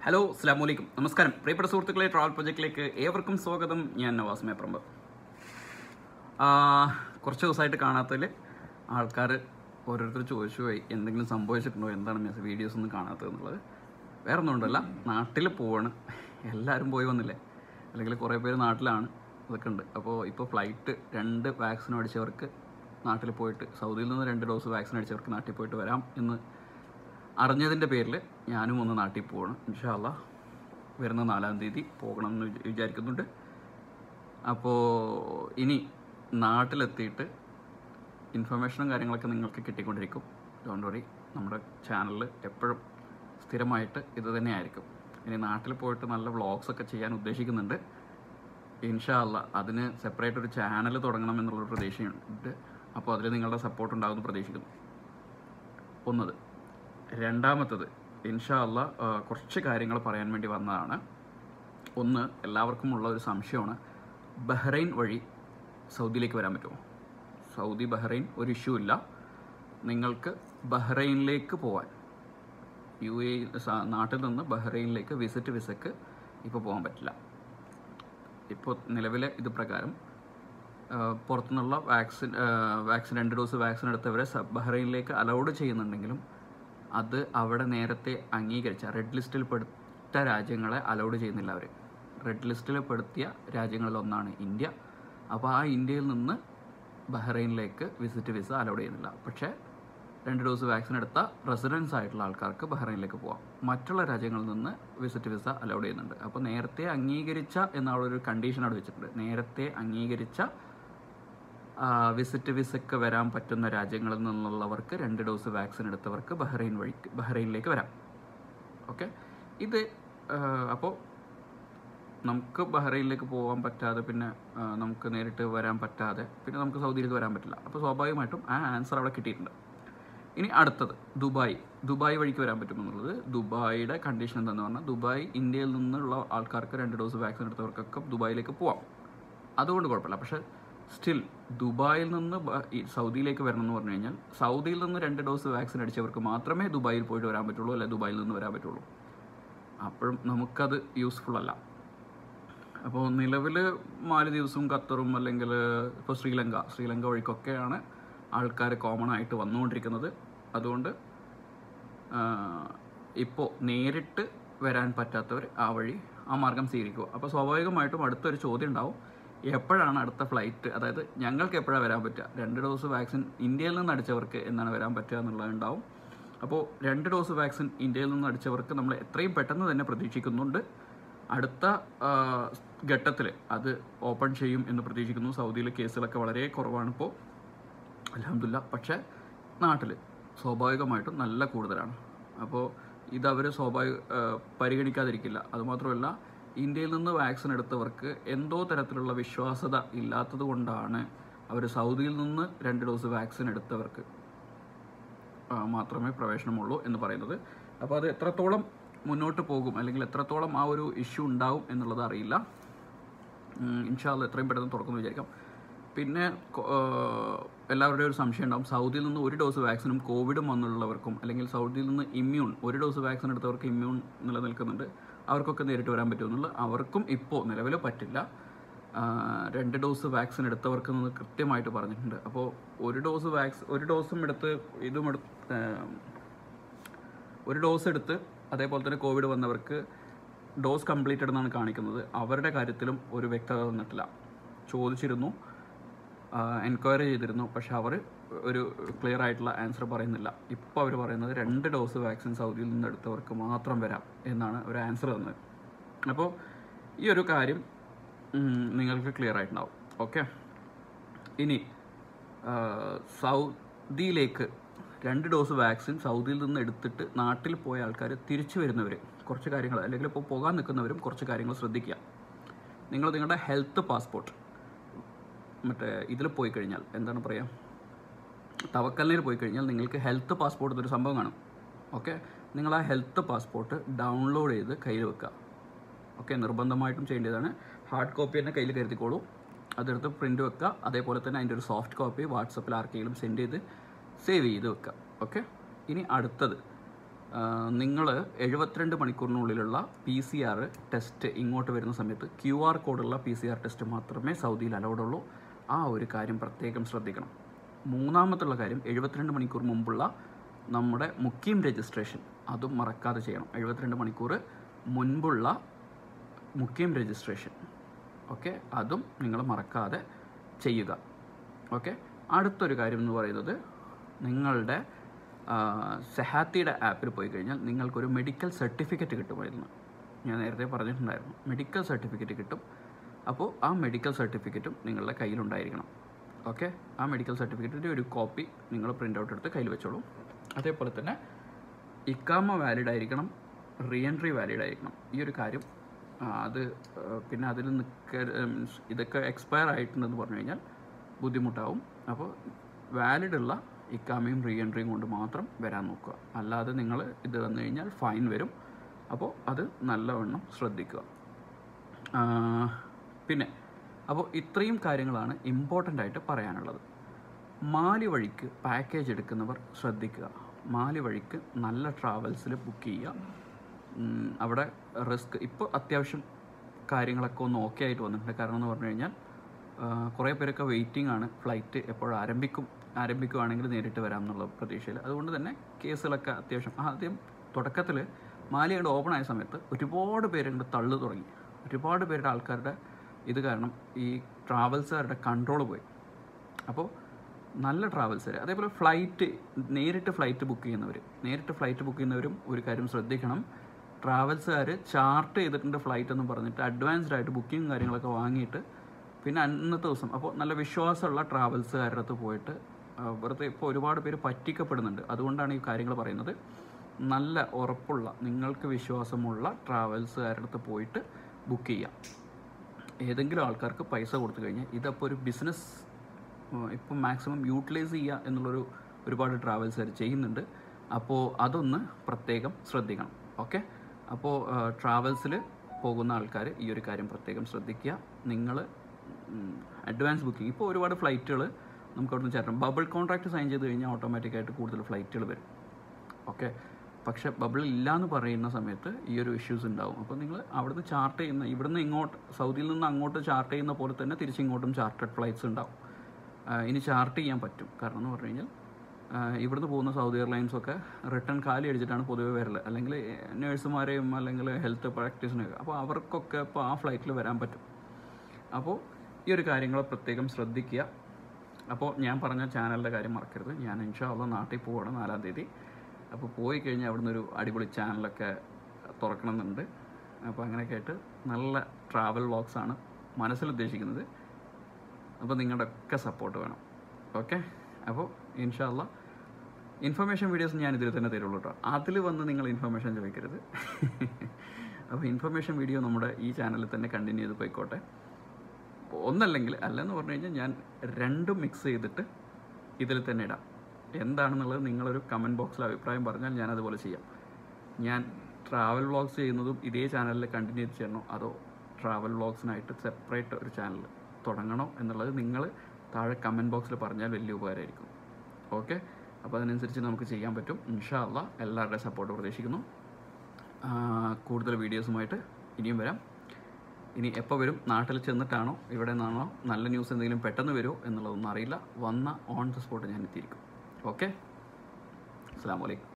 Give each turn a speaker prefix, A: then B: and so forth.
A: hello അസ്സാം വലൈക്കും നമസ്കാരം പ്രിയപ്പെട്ട സുഹൃത്തുക്കളെ ട്രാവൽ പ്രൊജക്റ്റിലേക്ക് ഏവർക്കും സ്വാഗതം ഞാൻ നവാസ് മേപ്രമ്പ് കുറച്ച് ദിവസമായിട്ട് കാണാത്തതിൽ ആൾക്കാർ ഓരോരുത്തർ ചോദിച്ചു പോയി എന്തെങ്കിലും സംഭവിച്ചിട്ടുണ്ടോ എന്താണ് മെസ്സേജ് വീഡിയോസ് ഒന്നും കാണാത്തത് എന്നുള്ളത് വേറെ ഒന്നും ഉണ്ടല്ല നാട്ടിൽ പോവാണ് എല്ലാവരും പോയി വന്നില്ലേ അല്ലെങ്കിൽ കുറേ പേര് നാട്ടിലാണ് അതൊക്കെ ഉണ്ട് അപ്പോൾ ഇപ്പോൾ ഫ്ലൈറ്റ് രണ്ട് വാക്സിൻ അടിച്ചവർക്ക് നാട്ടിൽ പോയിട്ട് സൗദിയിൽ നിന്ന് രണ്ട് ഡോസ് വാക്സിൻ അടിച്ചവർക്ക് നാട്ടിൽ പോയിട്ട് വരാം എന്ന് അറിഞ്ഞതിൻ്റെ പേരിൽ ഞാനും ഒന്ന് നാട്ടിൽ പോകണം ഇൻഷാല്ല വരുന്ന നാലാം തീയതി പോകണം എന്ന് വിചാ- വിചാരിക്കുന്നുണ്ട് അപ്പോൾ ഇനി നാട്ടിലെത്തിയിട്ട് ഇൻഫർമേഷനും കാര്യങ്ങളൊക്കെ നിങ്ങൾക്ക് കിട്ടിക്കൊണ്ടിരിക്കും ഡോണ്ട് വറി നമ്മുടെ ചാനലിൽ എപ്പോഴും സ്ഥിരമായിട്ട് ഇത് തന്നെയായിരിക്കും ഇനി നാട്ടിൽ പോയിട്ട് നല്ല വ്ളോഗ്സ് ഒക്കെ ചെയ്യാൻ ഉദ്ദേശിക്കുന്നുണ്ട് ഇൻഷാ അല്ല അതിന് സെപ്പറേറ്റ് ഒരു ചാനൽ തുടങ്ങണം എന്നുള്ളൊരു പ്രതീക്ഷയുണ്ട് അപ്പോൾ അതിൽ നിങ്ങളുടെ സപ്പോർട്ട് ഉണ്ടാകുമെന്ന് പ്രതീക്ഷിക്കുന്നു ഒന്നത് രണ്ടാമത്തത് ഇൻഷാ അല്ല കുറച്ച് കാര്യങ്ങൾ പറയാൻ വേണ്ടി വന്നതാണ് ഒന്ന് എല്ലാവർക്കും ഉള്ള ഒരു സംശയമാണ് ബഹ്റൈൻ വഴി സൗദിയിലേക്ക് വരാൻ പറ്റുമോ സൗദി ബഹ്റൈൻ ഒരു ഇഷ്യൂ ഇല്ല നിങ്ങൾക്ക് ബഹ്റൈനിലേക്ക് പോകാൻ യു എ നാട്ടിൽ നിന്ന് ബഹ്റൈനിലേക്ക് വിസിറ്റ് വിസക്ക് ഇപ്പോൾ പോകാൻ പറ്റില്ല ഇപ്പോൾ നിലവിലെ ഇത് പ്രകാരം ആ, പുറത്തുനിന്നുള്ള വാക്സിൻ ആ, വാക്സിൻ രണ്ട് ഡോസ് വാക്സിൻ എടുത്തവരെ സ- ബഹ്റൈനിലേക്ക് അലൗഡ് ചെയ്യുന്നുണ്ടെങ്കിലും അത് അവിടെ നേരത്തെ അംഗീകരിച്ച റെഡ് ലിസ്റ്റിൽ പെടുത്ത രാജ്യങ്ങളെ അലൗഡ് ചെയ്യുന്നില്ല അവർ റെഡ് ലിസ്റ്റിൽ പെടുത്തിയ രാജ്യങ്ങളിൽ ഒന്നാണ് ഇന്ത്യ അപ്പോൾ ആ ഇന്ത്യയിൽ നിന്ന് ബഹ്റൈനിലേക്ക് വിസിറ്റ് വിസ അലൗഡ് ചെയ്യുന്നില്ല പക്ഷേ രണ്ട് ഡോസ് വാക്സിൻ എടുത്ത റെസിഡൻസ് ആയിട്ടുള്ള ആൾക്കാർക്ക് ബഹ്റൈനിലേക്ക് പോകാം മറ്റുള്ള രാജ്യങ്ങളിൽ നിന്ന് വിസിറ്റ് വിസ അലൗഡ് ചെയ്യുന്നുണ്ട് അപ്പോൾ നേരത്തെ അംഗീകരിച്ച എന്നുള്ളൊരു കണ്ടീഷൻ അവിടെ വെച്ചിട്ടുണ്ട് നേരത്തെ അംഗീകരിച്ച വിസിറ്റ് വിസക്ക് വരാൻ പറ്റുന്ന രാജ്യങ്ങളിൽ നിന്നുള്ളവർക്ക് രണ്ട് ഡോസ് വാക്സിൻ എടുത്തവർക്ക് ബഹ്റൈൻ വഴി ബഹ്റൈനിലേക്ക് വരാം ഓക്കെ ഇത് അപ്പോൾ നമുക്ക് ബഹ്റൈനിലേക്ക് പോകാൻ പറ്റാതെ പിന്നെ ആ, നമുക്ക് നേരിട്ട് വരാൻ പറ്റാതെ പിന്നെ നമുക്ക് സൗദിയിലേക്ക് വരാൻ പറ്റില്ല അപ്പോൾ സ്വാഭാവികമായിട്ടും ആ ആൻസർ അവിടെ കിട്ടിയിട്ടുണ്ട് ഇനി അടുത്തത് ദുബായ് ദുബായ് വഴിക്ക് വരാൻ പറ്റുമെന്നുള്ളത് ദുബായിയുടെ കണ്ടീഷൻ എന്താണെന്ന് പറഞ്ഞാൽ ദുബായ് ഇന്ത്യയിൽ നിന്നുള്ള ആൾക്കാർക്ക് രണ്ട് ഡോസ് വാക്സിൻ എടുത്തവർക്കൊക്കെ ദുബായിലേക്ക് പോവാം അതുകൊണ്ട് കുഴപ്പമില്ല പക്ഷേ സ്റ്റിൽ ദുബായിൽ നിന്ന് ബ- ഈ സൗദിയിലേക്ക് വരണം എന്ന് പറഞ്ഞു കഴിഞ്ഞാൽ സൗദിയിൽ നിന്ന് രണ്ട് ഡോസ് വാക്സിൻ അടിച്ചവർക്ക് മാത്രമേ ദുബായിൽ പോയിട്ട് വരാൻ പറ്റുള്ളൂ അല്ലെ ദുബായിൽ നിന്ന് വരാൻ പറ്റുള്ളൂ അപ്പോഴും നമുക്കത് യൂസ്ഫുൾ അല്ല അപ്പോൾ നിലവിൽ മാലദ്വീപ്സും ഖത്തറും അല്ലെങ്കിൽ ഇപ്പോൾ ശ്രീലങ്ക ശ്രീലങ്ക വഴിക്കൊക്കെയാണ് ആൾക്കാർ കോമൺ ആയിട്ട് വന്നുകൊണ്ടിരിക്കുന്നത് അതുകൊണ്ട് ഇപ്പോൾ നേരിട്ട് വരാൻ പറ്റാത്തവർ ആ വഴി ആ മാർഗം സ്വീകരിക്കുക അപ്പോൾ സ്വാഭാവികമായിട്ടും അടുത്തൊരു ചോദ്യം ഉണ്ടാവും എപ്പോഴാണ് അടുത്ത ഫ്ലൈറ്റ് അതായത് ഞങ്ങൾക്ക് എപ്പോഴാണ് വരാൻ പറ്റുക രണ്ട് ഡോസ് വാക്സിൻ ഇന്ത്യയിൽ നിന്ന് അടിച്ചവർക്ക് എന്നാണ് വരാൻ പറ്റുക എന്നുള്ളത് ഉണ്ടാവും അപ്പോൾ രണ്ട് ഡോസ് വാക്സിൻ ഇന്ത്യയിൽ നിന്ന് അടിച്ചവർക്ക് നമ്മൾ എത്രയും പെട്ടെന്ന് തന്നെ പ്രതീക്ഷിക്കുന്നുണ്ട് അടുത്ത ഘട്ടത്തിൽ അത് ഓപ്പൺ ചെയ്യും എന്ന് പ്രതീക്ഷിക്കുന്നു സൗദിയിലെ കേസുകളൊക്കെ വളരെ കുറവാണ് ഇപ്പോൾ അലഹമില്ല പക്ഷേ നാട്ടിൽ സ്വാഭാവികമായിട്ടും നല്ല കൂടുതലാണ് അപ്പോൾ ഇതവർ സ്വാഭാവിക ആ, പരിഗണിക്കാതിരിക്കില്ല അതുമാത്രമല്ല ഇന്ത്യയിൽ നിന്ന് വാക്സിൻ എടുത്തവർക്ക് എന്തോ തരത്തിലുള്ള വിശ്വാസത ഇല്ലാത്തത് കൊണ്ടാണ് അവർ സൗദിയിൽ നിന്ന് രണ്ട് ഡോസ് വാക്സിൻ എടുത്തവർക്ക് ആ, മാത്രമേ പ്രവേശനമുള്ളൂ എന്ന് പറയുന്നത് അപ്പോൾ അത് എത്രത്തോളം മുന്നോട്ട് പോകും അല്ലെങ്കിൽ എത്രത്തോളം ആ ഒരു ഇഷ്യൂ ഉണ്ടാവും എന്നുള്ളത് അറിയില്ല ഇൻഷാല്ല എത്രയും പെട്ടെന്ന് തുറക്കുമെന്ന് വിചാരിക്കാം പിന്നെ കൊ- ആ, എല്ലാവരുടെയും ഒരു സംശയം ഉണ്ടാവും സൗദിയിൽ നിന്ന് ഒരു ഡോസ് വാക്സിനും കോവിഡും വന്നുള്ളവർക്കും അല്ലെങ്കിൽ സൗദിയിൽ നിന്ന് ഇമ്മ്യൂൺ ഒരു ഡോസ് വാക്സിൻ എടുത്തവർക്ക് ഇമ്മ്യൂൺ നിലനിൽക്കുന്നുണ്ട് അവർക്കൊക്കെ നേരിട്ട് വരാൻ പറ്റുമെന്നുള്ള അവർക്കും ഇപ്പോൾ നിലവിൽ പറ്റില്ല ആ, രണ്ട് ഡോസ് വാക്സിൻ എടുത്തവർക്ക് നിന്ന് കൃത്യമായിട്ട് പറഞ്ഞിട്ടുണ്ട് അപ്പോൾ ഒരു ഡോസ് വാക്സ് ഒരു ഡോസും എടുത്ത് ഇതും എടുത്ത് ആ, ഒരു ഡോസ് എടുത്ത് അതേപോലെ തന്നെ കോവിഡ് വന്നവർക്ക് ഡോസ് കംപ്ലീറ്റഡ് എന്നാണ് കാണിക്കുന്നത് അവരുടെ കാര്യത്തിലും ഒരു വ്യക്തത തന്നിട്ടില്ല ചോദിച്ചിരുന്നു എൻക്വയറി ചെയ്തിരുന്നു പക്ഷെ അവർ ഒരു ക്ലിയർ ആയിട്ടുള്ള ആൻസർ പറയുന്നില്ല ഇപ്പോൾ അവർ പറയുന്നത് രണ്ട് ഡോസ് വാക്സിൻ സൗദിയിൽ നിന്ന് എടുത്തവർക്ക് മാത്രം വരാം എന്നാണ് ഒരു ആൻസർ തന്നത് അപ്പോൾ ഈ ഒരു കാര്യം ഉം, നിങ്ങൾക്ക് ക്ലിയർ ആയിട്ടുണ്ടാവും ഓക്കെ ഇനി ആ, സൗദിയിലേക്ക് രണ്ട് ഡോസ് വാക്സിൻ സൗദിയിൽ നിന്ന് എടുത്തിട്ട് നാട്ടിൽ പോയ ആൾക്കാർ തിരിച്ചു വരുന്നവർ കുറച്ച് കാര്യങ്ങൾ അല്ലെങ്കിൽ ഇപ്പോൾ പോകാൻ നിൽക്കുന്നവരും കുറച്ച് കാര്യങ്ങൾ ശ്രദ്ധിക്കുക നിങ്ങൾ നിങ്ങളുടെ ഹെൽത്ത് പാസ്പോർട്ട് മറ്റേ ഇതിൽ പോയി കഴിഞ്ഞാൽ എന്താണ് പറയുക തവക്കലിനിൽ പോയി കഴിഞ്ഞാൽ നിങ്ങൾക്ക് ഹെൽത്ത് പാസ്പോർട്ട് എന്നൊരു സംഭവം കാണും ഓക്കെ നിങ്ങൾ ആ ഹെൽത്ത് പാസ്പോർട്ട് ഡൗൺലോഡ് ചെയ്ത് കയ്യിൽ വെക്കുക ഓക്കെ നിർബന്ധമായിട്ടും ചെയ്യേണ്ടതാണ് ഹാർഡ് കോപ്പി തന്നെ കയ്യിൽ കരുതിക്കോളൂ അതെടുത്ത് പ്രിൻ്റ് വെക്കുക അതേപോലെ തന്നെ അതിൻ്റെ ഒരു സോഫ്റ്റ് കോപ്പി വാട്സപ്പിൽ ആർക്കെങ്കിലും സെൻഡ് ചെയ്ത് സേവ് ചെയ്ത് വെക്കുക ഓക്കെ ഇനി അടുത്തത് നിങ്ങൾ എഴുപത്തിരണ്ട് മണിക്കൂറിനുള്ളിലുള്ള പി സി ആർ ടെസ്റ്റ് ഇങ്ങോട്ട് വരുന്ന സമയത്ത് ക്യു ആർ കോഡുള്ള പി സി ആർ ടെസ്റ്റ് മാത്രമേ സൗദിയിൽ അലൗഡ് ഉള്ളൂ ആ ഒരു കാര്യം പ്രത്യേകം ശ്രദ്ധിക്കണം മൂന്നാമത്തുള്ള കാര്യം എഴുപത്തിരണ്ട് മണിക്കൂർ മുമ്പുള്ള നമ്മുടെ മുക്കീം രജിസ്ട്രേഷൻ അതും മറക്കാതെ ചെയ്യണം എഴുപത്തിരണ്ട് മണിക്കൂർ മുൻപുള്ള മുഖ്യം രജിസ്ട്രേഷൻ ഓക്കെ അതും നിങ്ങൾ മറക്കാതെ ചെയ്യുക ഓക്കെ അടുത്തൊരു കാര്യം എന്ന് പറയുന്നത് നിങ്ങളുടെ ആ, സെഹാത്തിയുടെ ആപ്പിൽ പോയി കഴിഞ്ഞാൽ നിങ്ങൾക്കൊരു മെഡിക്കൽ സർട്ടിഫിക്കറ്റ് കിട്ടുമായിരുന്നു ഞാൻ നേരത്തെ പറഞ്ഞിട്ടുണ്ടായിരുന്നു മെഡിക്കൽ സർട്ടിഫിക്കറ്റ് കിട്ടും അപ്പോൾ ആ മെഡിക്കൽ സർട്ടിഫിക്കറ്റും നിങ്ങളുടെ കയ്യിലുണ്ടായിരിക്കണം ഓക്കെ ആ മെഡിക്കൽ സർട്ടിഫിക്കറ്റിൻ്റെ ഒരു കോപ്പി നിങ്ങൾ പ്രിൻ്റ് ഔട്ട് എടുത്ത് കയ്യിൽ വെച്ചോളൂ അതേപോലെ തന്നെ ഇക്കാമ വാലിഡ് ആയിരിക്കണം റീ എൻട്രി വാലിഡ് ആയിരിക്കണം ഈ ഒരു കാര്യം ആ, അത് ആ, പിന്നെ അതിൽ നിൽക്ക മീൻസ് ഇതൊക്കെ എക്സ്പയർ ആയിട്ടുണ്ടെന്ന് പറഞ്ഞു കഴിഞ്ഞാൽ ബുദ്ധിമുട്ടാവും അപ്പോൾ വാലിഡ് ഉള്ള ഇക്കാമയും റീ എൻട്രിയും കൊണ്ട് മാത്രം വരാൻ നോക്കുക അല്ലാതെ നിങ്ങൾ ഇത് വന്നു കഴിഞ്ഞാൽ ഫൈൻ വരും അപ്പോൾ അത് നല്ലവണ്ണം ശ്രദ്ധിക്കുക ആ, പിന്നെ അപ്പോൾ ഇത്രയും കാര്യങ്ങളാണ് ഇമ്പോർട്ടൻ്റ് ആയിട്ട് പറയാനുള്ളത് മാലി വഴിക്ക് പാക്കേജ് എടുക്കുന്നവർ ശ്രദ്ധിക്കുക മാലി വഴിക്ക് നല്ല ട്രാവൽസിൽ ബുക്ക് ചെയ്യുക ഉം, അവിടെ റിസ്ക് ഇപ്പോൾ അത്യാവശ്യം കാര്യങ്ങളൊക്കെ ഒന്ന് ഓക്കെ ആയിട്ട് വന്നിട്ടുണ്ട് കാരണം എന്ന് പറഞ്ഞു കഴിഞ്ഞാൽ ആ, കുറേ പേരൊക്കെ വെയിറ്റിംഗ് ആണ് ഫ്ലൈറ്റ് എപ്പോൾ ആരംഭിക്കും ആരംഭിക്കുവാണെങ്കിൽ നേരിട്ട് വരാം എന്നുള്ള പ്രതീക്ഷയിൽ അതുകൊണ്ട് തന്നെ കേസുകളൊക്കെ അത്യാവശ്യം ആദ്യം തുടക്കത്തിൽ മാലി അങ്ങോട്ട് ഓപ്പൺ ആയ സമയത്ത് ഒരുപാട് പേര് അങ്ങോട്ട് തള്ളു തുടങ്ങി ഒരുപാട് പേരുടെ ആൾക്കാരുടെ ഇത് കാരണം ഈ ട്രാവൽസുകാരുടെ കൺട്രോൾ പോയി അപ്പോൾ നല്ല ട്രാവൽസുകാർ അതേപോലെ ഫ്ലൈറ്റ് നേരിട്ട് ഫ്ലൈറ്റ് ബുക്ക് ചെയ്യുന്നവർ നേരിട്ട് ഫ്ലൈറ്റ് ബുക്ക് ചെയ്യുന്നവരും ഒരു കാര്യം ശ്രദ്ധിക്കണം ട്രാവൽസുകാർ ചാർട്ട് ചെയ്തിട്ടുണ്ട് ഫ്ലൈറ്റ് എന്ന് പറഞ്ഞിട്ട് അഡ്വാൻസ്ഡ് ആയിട്ട് ബുക്കിംഗ് കാര്യങ്ങളൊക്കെ വാങ്ങിയിട്ട് പിന്നെ അന്നത്തെ ദിവസം അപ്പോൾ നല്ല വിശ്വാസമുള്ള ട്രാവൽസുകാരുടെ അടുത്ത് പോയിട്ട് ആ, വെറുതെ ഇപ്പോൾ ഒരുപാട് പേര് പറ്റിക്കപ്പെടുന്നുണ്ട് അതുകൊണ്ടാണ് ഈ കാര്യങ്ങൾ പറയുന്നത് നല്ല ഉറപ്പുള്ള നിങ്ങൾക്ക് വിശ്വാസമുള്ള ട്രാവൽസുകാരുടെ അടുത്ത് പോയിട്ട് ബുക്ക് ചെയ്യാം ഏതെങ്കിലും ആൾക്കാർക്ക് പൈസ കൊടുത്തു കഴിഞ്ഞാൽ ഇതപ്പോൾ ഒരു ബിസിനസ് ഇപ്പം മാക്സിമം യൂട്ടിലൈസ് ചെയ്യുക എന്നുള്ളൊരു ഒരുപാട് ട്രാവൽസുകാർ ചെയ്യുന്നുണ്ട് അപ്പോൾ അതൊന്ന് പ്രത്യേകം ശ്രദ്ധിക്കണം ഓക്കെ അപ്പോൾ ട്രാവൽസിൽ പോകുന്ന ആൾക്കാർ ഈ ഒരു കാര്യം പ്രത്യേകം ശ്രദ്ധിക്കുക നിങ്ങൾ അഡ്വാൻസ് ബുക്കിംഗ് ഇപ്പോൾ ഒരുപാട് ഫ്ലൈറ്റുകൾ നമുക്ക് അവിടുന്ന് ചേരണം ബബിൾ കോൺട്രാക്ട് സൈൻ ചെയ്ത് കഴിഞ്ഞാൽ ഓട്ടോമാറ്റിക്കായിട്ട് കൂടുതൽ ഫ്ലൈറ്റുകൾ വരും ഓക്കെ പക്ഷേ ബബിൾ ഇല്ല എന്ന് പറയുന്ന സമയത്ത് ഈ ഒരു ഇഷ്യൂസ് ഉണ്ടാവും അപ്പോൾ നിങ്ങൾ അവിടുന്ന് ചാർട്ട് ചെയ്യുന്ന ഇവിടുന്ന് ഇങ്ങോട്ട് സൗദിയിൽ നിന്ന് അങ്ങോട്ട് ചാർട്ട് ചെയ്യുന്ന പോലെ തന്നെ തിരിച്ചിങ്ങോട്ടും ചാർട്ടഡ് ഫ്ലൈറ്റ്സ് ഉണ്ടാവും ആ, ഇനി ചാർട്ട് ചെയ്യാൻ പറ്റും കാരണം എന്ന് പറഞ്ഞു കഴിഞ്ഞാൽ ആ, ഇവിടുന്ന് പോകുന്ന സൗദി എയർലൈൻസൊക്കെ റിട്ടേൺ കാലി അടിച്ചിട്ടാണ് പൊതുവെ വരല് അല്ലെങ്കിൽ നേഴ്സുമാരെയും അല്ലെങ്കിൽ ഹെൽത്ത് പ്രാക്ടീസിനെയൊക്കെ അപ്പോൾ അവർക്കൊക്കെ ഇപ്പോൾ ആ ഫ്ലൈറ്റിൽ വരാൻ പറ്റും അപ്പോൾ ഈ ഒരു കാര്യങ്ങൾ പ്രത്യേകം ശ്രദ്ധിക്കുക അപ്പോൾ ഞാൻ പറഞ്ഞ ചാനലിൻ്റെ കാര്യം മറക്കരുത് ഞാൻ ഇൻഷാല്ല നാട്ടിൽ പോവാണ് നാലാം തീയതി അപ്പോൾ പോയി കഴിഞ്ഞാൽ അവിടുന്ന് ഒരു അടിപൊളി ചാനലൊക്കെ തുറക്കണമെന്നുണ്ട് അപ്പോൾ അങ്ങനെയൊക്കെ ആയിട്ട് നല്ല ട്രാവൽ വ്ളോഗ്സാണ് മനസ്സിൽ ഉദ്ദേശിക്കുന്നത് അപ്പോൾ നിങ്ങളുടെ ഒക്കെ സപ്പോർട്ട് വേണം ഓക്കെ അപ്പോൾ ഇൻഷാല്ല ഇൻഫർമേഷൻ വീഡിയോസ് ഞാൻ ഇതിൽ തന്നെ തരുള്ളൂ കേട്ടോ അതിൽ വന്ന് നിങ്ങൾ ഇൻഫർമേഷൻ ചോദിക്കരുത് അപ്പോൾ ഇൻഫർമേഷൻ വീഡിയോ നമ്മുടെ ഈ ചാനലിൽ തന്നെ കണ്ടിന്യൂ ചെയ്ത് പോയിക്കോട്ടെ ഒന്നല്ലെങ്കിൽ അല്ലെന്ന് പറഞ്ഞു കഴിഞ്ഞാൽ ഞാൻ രണ്ടും മിക്സ് ചെയ്തിട്ട് ഇതിൽ തന്നെ ഇടാം എന്താണെന്നുള്ളത് നിങ്ങളൊരു കമൻറ്റ് ബോക്സിൽ അഭിപ്രായം പറഞ്ഞാൽ ഞാൻ അതുപോലെ ചെയ്യാം ഞാൻ ട്രാവൽ വ്ളോഗ്സ് ചെയ്യുന്നതും ഇതേ ചാനലിൽ കണ്ടിന്യൂ ചെയ്യണോ അതോ ട്രാവൽ വ്ളോഗ്സിനായിട്ട് സെപ്പറേറ്റ് ഒരു ചാനൽ തുടങ്ങണോ എന്നുള്ളത് നിങ്ങൾ താഴെ കമൻറ്റ് ബോക്സിൽ പറഞ്ഞാൽ വലിയ ഉപകാരമായിരിക്കും ഓക്കെ അപ്പോൾ അതിനനുസരിച്ച് നമുക്ക് ചെയ്യാൻ പറ്റും ഇൻഷാ അള്ളാ എല്ലാവരുടെയും സപ്പോർട്ട് പ്രതീക്ഷിക്കുന്നു ആ, കൂടുതൽ വീഡിയോസുമായിട്ട് ഇനിയും വരാം ഇനി എപ്പോൾ വരും നാട്ടിൽ ചെന്നിട്ടാണോ ഇവിടെ നിന്നാണോ നല്ല ന്യൂസ് എന്തെങ്കിലും പെട്ടെന്ന് വരുമോ എന്നുള്ളതൊന്നും അറിയില്ല വന്ന ഓൺ ദ സ്പോട്ട് ഞാൻ എത്തിയിരിക്കും ഓക്കെ അസ്സാം വലൈക്കും